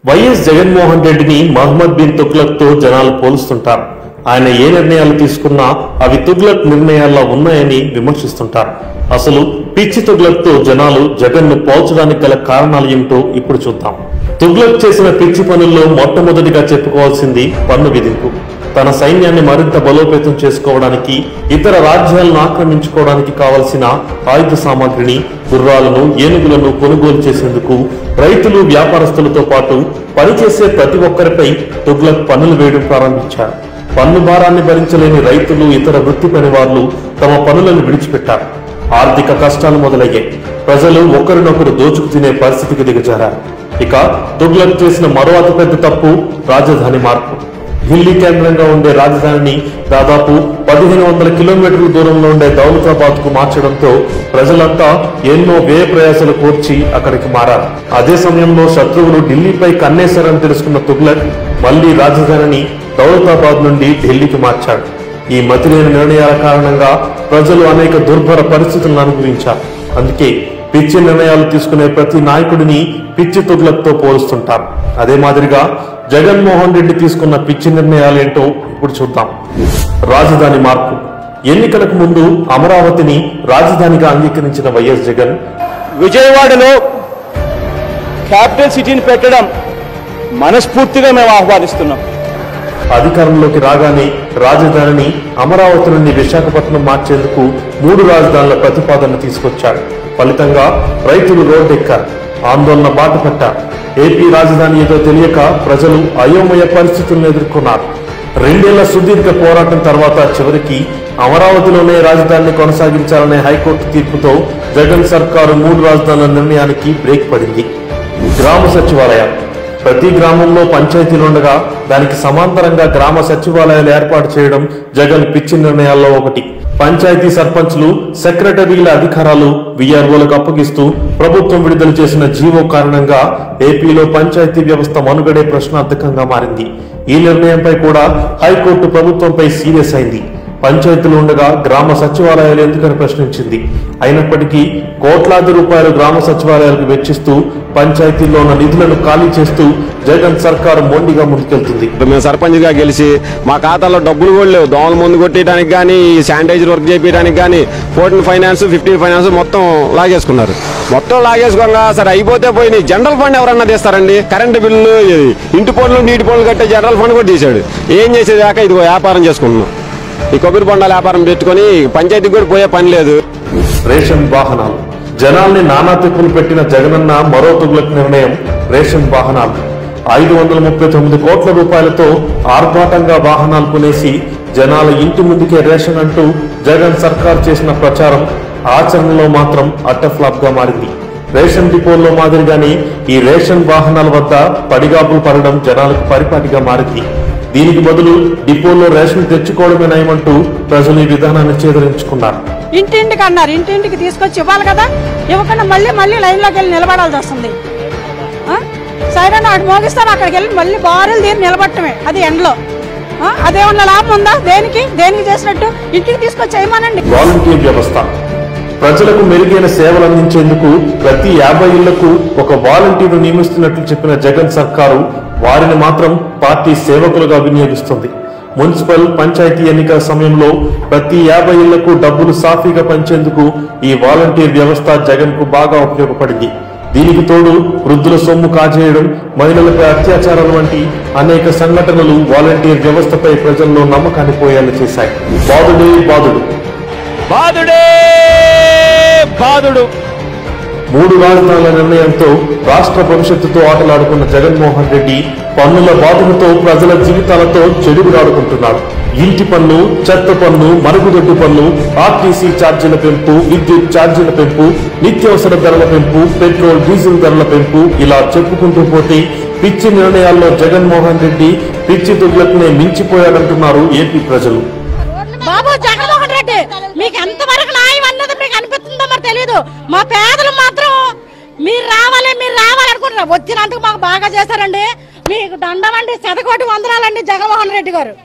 YS Jaganmohan రెడ్డిని Mohammed bin Tughlaq తో జనాలు పోలుస్తుంటారు ఆయన ఏ నిర్ణయాలు తీసుకున్నా అవి తుగ్లక్ నిర్ణయాల్లో ఉన్నాయని విమర్శిస్తుంటారు అసలు పిచ్చి తుగ్లక్ తో జనాలు జగన్ ను పోల్చడానికి గల కారణాలు ఏమిటో ఇప్పుడు చూద్దాం తుగ్లక్ చేసిన పిచ్చి పనుల్లో మొట్టమొదటిగా చెప్పుకోవాల్సింది పన్ను విధింపు తన సైన్యాన్ని మరింత బలోపేతం చేసుకోవడానికి ఇతర రాజ్యాలను ఆక్రమించుకోవడానికి కావలసిన ఆయుధ సామాగ్రిని గుర్రాలను ఏనుగులను కొనుగోలు చేసేందుకు రైతులు వ్యాపారస్తులతో పాటు పనిచేసే ప్రతి ఒక్కరిపై తుగ్లక్ పన్నులు వేయడం ప్రారంభించారు పన్ను భారాన్ని భరించలేని రైతులు ఇతర వృత్తి పనివాళ్లు తమ పనులను విడిచిపెట్టారు ఆర్థిక కష్టాలు మొదలయ్యాయి ప్రజలు ఒకరినొకరు దోచుకు తినే పరిస్థితికి దిగజారారు ఇక తుగ్లక్ చేసిన మరో అతిపెద్ద తప్పు రాజధాని మార్పు ఢిల్లీ కేంద్రంగా ఉండే రాజధానిని దాదాపు పదిహేను వందల కిలోమీటర్ల దూరంలో ఉండే దౌలతాబాద్ కు మార్చడంతో ప్రజలంతా ఎన్నో వ్యయ ప్రయాసాలు కోర్చి అక్కడికి మారారు అదే సమయంలో శత్రువులు ఢిల్లీపై కన్నేశారని తెలుసుకున్న తుగ్లక్ మళ్లీ రాజధానిని దౌలతాబాద్ నుండి ఢిల్లీకి మార్చాడు ఈ మతిలేని నిర్ణయాల కారణంగా ప్రజలు అనేక దుర్భర పరిస్థితులను అనుభవించారు అందుకే పిచ్చి నిర్ణయాలు తీసుకునే ప్రతి నాయకుడిని పిచ్చి తుగ్లక్తో పోలుస్తుంటారు అదే మాదిరిగా జగన్మోహన్ రెడ్డి తీసుకున్న పిచ్చి నిర్ణయాలేంటో ఇప్పుడు చూద్దాం రాజధాని మార్పు ఎన్నికలకు ముందు అమరావతిని రాజధానిగా అంగీకరించిన వైఎస్ జగన్ విజయవాడలో క్యాపిటల్ సిటీని పెట్టడం మనస్ఫూర్తిగా మేము ఆహ్వానిస్తున్నాం అధికారంలోకి రాగానే రాజధానిని అమరావతి నుండి విశాఖపట్నం మార్చేందుకు మూడు రాజధానుల ప్రతిపాదన తీసుకొచ్చాడు ఫలితంగా రైతులు రోడ్డెక్కారు ఆందోళన బాట పట్టారు ఏపీ రాజధాని ఏదో తెలియక ప్రజలు అయోమయ పరిస్థితులను ఎదుర్కొన్నారు రెండేళ్ల సుదీర్ఘ పోరాటం తర్వాత చివరికి అమరావతిలోనే రాజధానిని కొనసాగించాలనే హైకోర్టు తీర్పుతో జగన్ సర్కారు మూడు రాజధానుల నిర్ణయానికి బ్రేక్ పడింది గ్రామ సచివాలయాలు ప్రతి గ్రామంలో పంచాయతీలు ఉండగా దానికి సమాంతరంగా గ్రామ సచివాలయాలు ఏర్పాటు చేయడం జగన్ పిచ్చి నిర్ణయాల్లో ఒకటి పంచాయతీ సర్పంచ్లు సెక్రటరీల అధికారాలు విఆర్ఓలకు అప్పగిస్తూ ప్రభుత్వం విడుదల చేసిన జీవో కారణంగా ఏపీలో పంచాయతీ వ్యవస్థ మనుగడే ప్రశ్నార్థకంగా మారింది ఈ నిర్ణయంపై కూడా హైకోర్టు ప్రభుత్వంపై సీరియస్ అయింది పంచాయతీలు ఉండగా గ్రామ సచివాలయాలు ఎందుకని ప్రశ్నించింది అయినప్పటికీ కోట్లాది రూపాయలు గ్రామ సచివాలయాలకు వెచ్చిస్తూ పంచాయతీల్లో ఉన్న నిధులను ఖాళీ చేస్తూ జగన్ సర్కారు మొండిగా ముందుకెళ్తుంది ఇప్పుడు మేము సర్పంచ్గా గెలిచి మా ఖాతాలో డబ్బులు కూడా లేవు దోమల ముందు కొట్టేయడానికి కానీ శానిటైజర్ వర్క్ చేయించడానికి కానీ ఫోర్టీన్ ఫైనాన్స్ ఫిఫ్టీన్ ఫైనాన్స్ మొత్తం లాగేసుకున్నారు మొత్తం లాగేసుకోగా సరే అయిపోతే పోయినాయి జనరల్ ఫండ్ ఎవరన్నా తీస్తారండి కరెంటు బిల్లు ఇది ఇంటి పనులు నీటి పనులు కట్టే జనరల్ ఫండ్ కూడా తీశాడు ఏం చేసేది కాక ఇదిగో వ్యాపారం చేసుకుంటున్నాం ఈ కొబ్బరి బొండాల వ్యాపారం పెట్టుకొని పంచాయతీకి కూడా పోయే పని లేదు రేషన్ వాహనాలు జనాల్ని నానా తిప్పులు పెట్టిన జగనన్న మరో తుగులక్ నిర్ణయం రేషన్ వాహనాలు ఐదు వందల ముప్పై తొమ్మిది కోట్ల రూపాయలతో ఆర్భాటంగా వాహనాలు కొనేసి జనాల ఇంటి ముందుకే రేషన్ అంటూ జగన్ సర్కార్ చేసిన ప్రచారం ఆచరణలో మాత్రం అట్టఫ్లాప్ గా మారింది రేషన్ డిపోల్లో మాదిరిగానే ఈ రేషన్ వాహనాల వద్ద పడిగాపులు పడడం జనాలకు పరిపాటిగా మారింది దీనికి బదులు డిపోలో రేషన్ తెచ్చుకోవడమే నయమంటూ ప్రజలు ఈ విధానాన్ని చేదరించుకున్నారు ఇంటింటికి అన్నారు ఇంటింటికి తీసుకొచ్చి ఇవ్వాలి కదా ఇవ్వకుండా మళ్ళీ మళ్ళీ లైన్లోకి వెళ్ళి నిలబడాల్సి వస్తుంది ఆ? సైరన్ అటు మోగిస్తారు అక్కడికి వెళ్ళి మళ్ళీ బారులు తీరి నిలబట్టమే అది ఎండలో ఆ? అదేమన్నా లాభం ఉందా దేనికి దేనికి చేసినట్టు ఇంటికి తీసుకొచ్చి చేయమనండి వాలంటీర్ వ్యవస్థ ప్రజలకు మెరుగైన సేవలు అందించేందుకు ప్రతి యాభై ఇళ్లకు ఒక వాలంటీర్ను నియమిస్తున్నట్లు చెప్పిన జగన్ సర్కారు వారిని మాత్రం పార్టీ సేవకులుగా వినియోగిస్తుంది మున్సిపల్ పంచాయతీ ఎన్నికల సమయంలో ప్రతి యాభై ఇళ్లకు డబ్బులు సాఫీగా పంచేందుకు ఈ వాలంటీర్ వ్యవస్థ జగన్ కు బాగా ఉపయోగపడింది దీనికి తోడు వృద్ధుల సొమ్ము కాజేయడం మహిళలపై అత్యాచారాలు వంటి అనేక సంఘటనలు వాలంటీర్ వ్యవస్థపై ప్రజల్లో నమ్మకాన్ని పోయేలా చేశాయి బాధుడే బాధుడు బాధుడే బాధుడు మూడు రాజధానుల నిర్ణయంతో రాష్ట్ర భవిష్యత్తుతో ఆటలాడుకున్న జగన్మోహన్ రెడ్డి పన్నుల బాధలతో ప్రజల జీవితాలతో చెడుగుడాడుకుంటున్నారు ఇంటి పన్ను చెత్త పన్ను మరుగుదొడ్డి పన్ను ఆర్టీసీ ఛార్జీల పెంపు విద్యుత్ ఛార్జీల పెంపు నిత్యావసర ధరల పెంపు పెట్రోల్ డీజిల్ ధరల పెంపు ఇలా చెప్పుకుంటూ పోతే పిచ్చి నిర్ణయాల్లో జగన్మోహన్ రెడ్డి పిచ్చి దుర్లకునే మించిపోయాడంటున్నారు ఏపీ ప్రజలు బాబు జగన్మోహన్ రెడ్డి మీకు ఎంతవరకు న్యాయం అన్నది మీకు అనిపిస్తుందో మరి తెలియదు మా పేదలు మాత్రం మీరు రావాలి మీరు రావాలి అనుకుంటున్నారు వచ్చినందుకు మాకు బాగా చేశారండి మీకు దండం అండి శతకోటి వందనాలండి జగన్మోహన్ రెడ్డి గారు